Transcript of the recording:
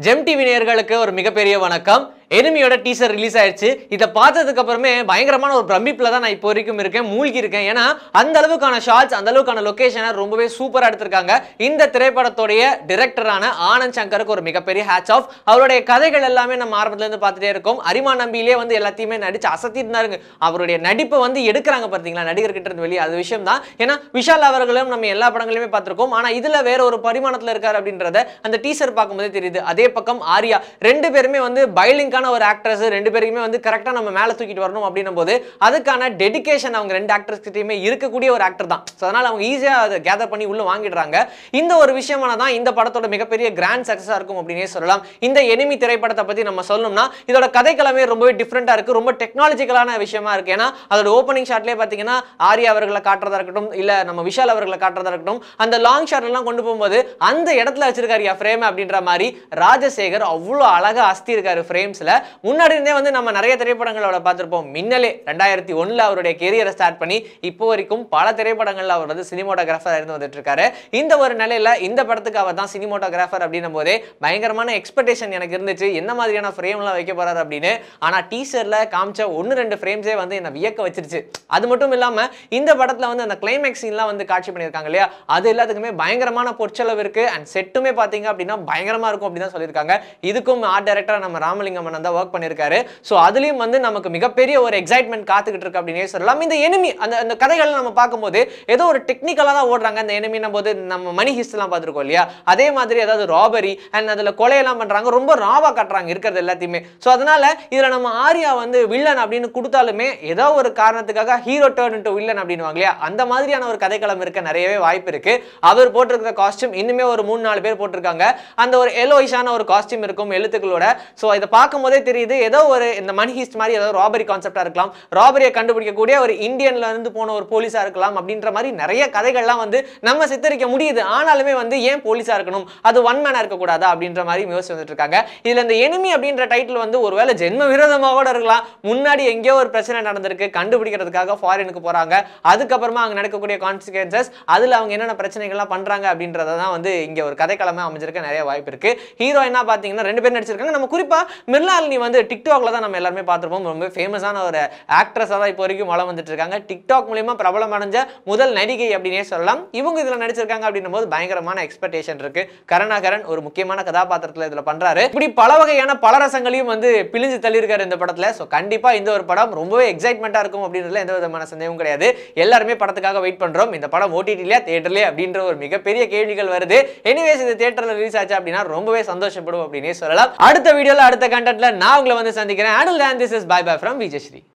GeM TV நேயர்களுக்கு ஒரு மிகப்பெரிய வணக்கம் எனிமியோட டீசர் ரிலீஸ் ஆயிடுச்சு இதை பார்த்ததுக்கு அப்புறமே பயங்கரமான ஒரு பிரமிப்பில் தான் நான் இப்போ வரைக்கும் இருக்கேன் மூழ்கி இருக்கேன் ஏன்னா அந்த அளவுக்கான ஷார்ட்ஸ் அந்த அளவுக்கான லொகேஷனை ரொம்பவே சூப்பராக எடுத்திருக்காங்க இந்த திரைப்படத்துடைய டிரெக்டரான ஆனந்த் சங்கருக்கு ஒரு மிகப்பெரிய ஹேட்ச் ஆஃப் அவருடைய கதைகள் எல்லாமே நம்ம ஆரம்பத்துல இருந்து பார்த்துட்டே இருக்கோம் அரிமா நம்பியிலே வந்து எல்லாத்தையுமே நடிச்சு அசத்திருந்தாருங்க அவருடைய நடிப்பை வந்து எடுக்கிறாங்க பார்த்தீங்களா நடிகர்கிட்ட இருந்து வெளியே அது விஷயம் தான் ஏன்னா விஷால் அவர்களும் நம்ம எல்லா படங்களையுமே பார்த்திருக்கோம் ஆனா இதுல வேற ஒரு பரிமாணத்துல இருக்காரு அப்படின்றத அந்த டீசர் பார்க்கும்போதே தெரியுது அதே பக்கம் ஆர்யா ரெண்டு பேருமே வந்து பைலிங்கான ஒரு ஆக்ட்ரஸ் ரெண்டு பேருக்குமே வந்து கரெக்டா நம்ம மேல தூக்கிட்டு வரணும் அப்படின்னும் போது அதுக்கான டெடிகேஷன் அவங்க ரெண்டு ஆக்டர்ஸ் கிட்டயுமே இருக்கக்கூடிய ஒரு ஆக்டர் தான் ஸோ அதனால அவங்க ஈஸியா அதை கேதர் பண்ணி உள்ள வாங்கிடுறாங்க இந்த ஒரு விஷயமான தான் இந்த படத்தோட மிகப்பெரிய கிராண்ட் சக்ஸஸா இருக்கும் அப்படின்னே சொல்லலாம் இந்த எனிமி திரைப்படத்தை பத்தி நம்ம சொல்லணும்னா இதோட கதைக்களமே ரொம்பவே டிஃப்ரெண்டா இருக்கு ரொம்ப டெக்னாலஜிக்கலான விஷயமா இருக்கு ஏன்னா அதோட ஓப்பனிங் ஷாட்லேயே பார்த்தீங்கன்னா ஆர்யா அவர்களை காட்டுறதா இருக்கட்டும் இல்ல நம்ம விஷால் அவர்களை காட்டுறதா இருக்கட்டும் அந்த லாங் ஷாட் எல்லாம் கொண்டு போகும்போது அந்த இடத்துல வச்சிருக்காரு ஃப்ரேம் அப்படின்ற மாதிரி ராஜசேகர் அவ்வளோ அழகா அஸ்தி இருக்காரு ஃப்ரேம்ஸ்ல முன்னாடி இருந்தே வந்து நம்ம நிறைய திரைப்படங்களோட பார்த்திருப்போம் மின்னலே ரெண்டாயிரத்தி ஒண்ணுல அவருடைய கெரியரை ஸ்டார்ட் பண்ணி இப்போ வரைக்கும் பல திரைப்படங்கள்ல அவர் வந்து சினிமோட்டோகிராஃபர் இருந்து வந்துட்டு இருக்காரு இந்த ஒரு நிலையில இந்த படத்துக்கு அவர் தான் சினிமோட்டோகிராஃபர் அப்படின்னும் போதே பயங்கரமான எக்ஸ்பெக்டேஷன் எனக்கு இருந்துச்சு என்ன மாதிரியான ஃப்ரேம்லாம் வைக்க போறாரு அப்படின்னு ஆனா டீசர்ல காமிச்ச ஒன்று ரெண்டு ஃப்ரேம்ஸே வந்து என்ன வியக்க வச்சிருச்சு அது மட்டும் இல்லாம இந்த படத்துல வந்து அந்த கிளைமேக்ஸ் சீன்லாம் வந்து காட்சி பண்ணியிருக்காங்க இல்லையா அது எல்லாத்துக்குமே பயங்கரமான பொற்செலவு இருக்கு அண்ட் செட்டுமே பாத்தீங்க அப்படின்னா பயங்கரமா இருக்கும் அப்படின்னு தான் சொல்லியிருக்காங்க இதுக்கும் ஆர்ட் டைரக்டர் நம்ம ராமலிங்கம் அண்ணன் தான் ஒர்க் பண்ணியிருக்காரு ஸோ அதுலயும் வந்து நமக்கு மிகப்பெரிய ஒரு எக்ஸைட்மெண்ட் காத்துக்கிட்டு இருக்கு அப்படின்னே சொல்லலாம் இந்த எனிமி அந்த அந்த கதைகள் நம்ம பார்க்கும்போது ஏதோ ஒரு டெக்னிக்கலாக தான் ஓடுறாங்க அந்த எனிமின்னும் போது நம்ம மணி ஹிஸ்ட்லாம் பார்த்துருக்கோம் இல்லையா அதே மாதிரி ஏதாவது ராபரி அண்ட் அதில் கொலையெல்லாம் பண்றாங்க ரொம்ப ராவா காட்டுறாங்க இருக்கிறது எல்லாத்தையுமே ஸோ அதனால இதுல நம்ம ஆர்யா வந்து வில்லன் அப்படின்னு கொடுத்தாலுமே ஏதோ ஒரு காரணத்துக்காக ஹீரோ டேர்ன் டு வில்லன் அப்படின்னு இல்லையா அந்த மாதிரியான ஒரு கதைக்களம் இருக்க நிறையவே வாய்ப்பு இருக்கு அவர் போட்டிருக்கிற காஸ்டியூம் இன்னுமே ஒரு மூணு நாலு பேர் போட்டிருக்காங்க அந்த ஒரு எலோயிஷான ஒரு காஸ்டியூம் இருக்கும் எழுத்துக்களோட ஸோ இதை பார்க்கும்போதே தெரியுது ஏதோ ஒரு இந்த மணி ஹிஸ்ட் மாதிரி ஏதோ ராபரி கான்செப்டா இருக்கலாம் ராபரியை கண்டுபிடிக்கக்கூடிய ஒரு இந்தியன்ல இருந்து போன ஒரு போலீஸா இருக்கலாம் அப்படின்ற மாதிரி நிறைய கதைகள்லாம் வந்து நம்ம சித்தரிக்க முடியுது ஆனாலுமே வந்து ஏன் போலீஸா இருக்கணும் அது ஒன் மேனா இருக்கக்கூடாதா அப்படின்ற மாதிரி யோசிச்சு வந்துட்டு இருக்காங்க இதுல இந்த எனிமி அப்படின்ற டைட்டில் வந்து ஒருவேளை ஜென்ம விரோதமாக கூட இருக்கலாம் முன்னாடி எங்கேயோ ஒரு பிரச்சனை நடந்திருக்கு கண்டுபிடிக்கிறதுக்காக ஃபாரினுக்கு போறாங்க அதுக்கப்புறமா அங்க நடக்கக்கூடிய கான்சிக்வன்சஸ் அதுல அவங்க என்னென்ன பிரச்சனைகள்லாம் பண்றாங்க அப்படின்றத தான் வந்து இங்க ஒரு கதைக்களமே அமைஞ்சிருக்க நிறைய வாய்ப்பு இருக்கு ஹீரோயினா பாத்தீங்கன்னா ரெண்டு பேர் நடிச்சிருக்காங்க நம்ம குறிப்பா மிர்லாலினி வந்து டிக்டாக்ல தான் நம்ம எல்லாருமே பார்த்திருப்போம் ரொம்ப ஃபேமஸான ஒரு ஆக்ட்ரஸாக தான் இப்போ வரைக்கும் வளம் வந்துட்டு இருக்காங்க டிக்டாக் மூலியமா பிரபலம் அடைஞ்ச முதல் நடிகை அப்படின்னே சொல்லலாம் இவங்க இதுல நடிச்சிருக்காங்க அப்படின்னும் போது பயங்கரமான எக்ஸ்பெக்டேஷன் இருக்கு கருணாகரன் ஒரு முக்கியமான கதாபாத்திரத்துல இதுல பண்றாரு இப்படி பல வகையான பலரசங்களையும் வந்து பிழிஞ்சு தள்ளியிருக்காரு இந்த படத்துல ஸோ கண்டிப்பா இந்த ஒரு படம் ரொம்பவே எக்ஸைட்மெண்ட்டா இருக்கும் அப்படின்றதுல எந்த விதமான சந்தேகமும் கிடையாது எல்லாருமே படத்துக்காக வெயிட் பண்றோம் இந்த படம் ஓடிடிலையா தேட்டர்லயே அப்படின்ற ஒரு மிகப்பெரிய கேள்விகள் வருது எனிவேஸ் இது தேட்டர்ல ரிலீஸ் ஆச்சு அப்படின்னா ரொம்பவே சந்தோஷப்படும் அப்படின்னே சொல்லலாம் அடுத்த வீடியோல அடுத்த கண்டென்ட்ல நான் உங்களை வந்து சந்திக்கிறேன் அடல் this is bye bye from Vijayasri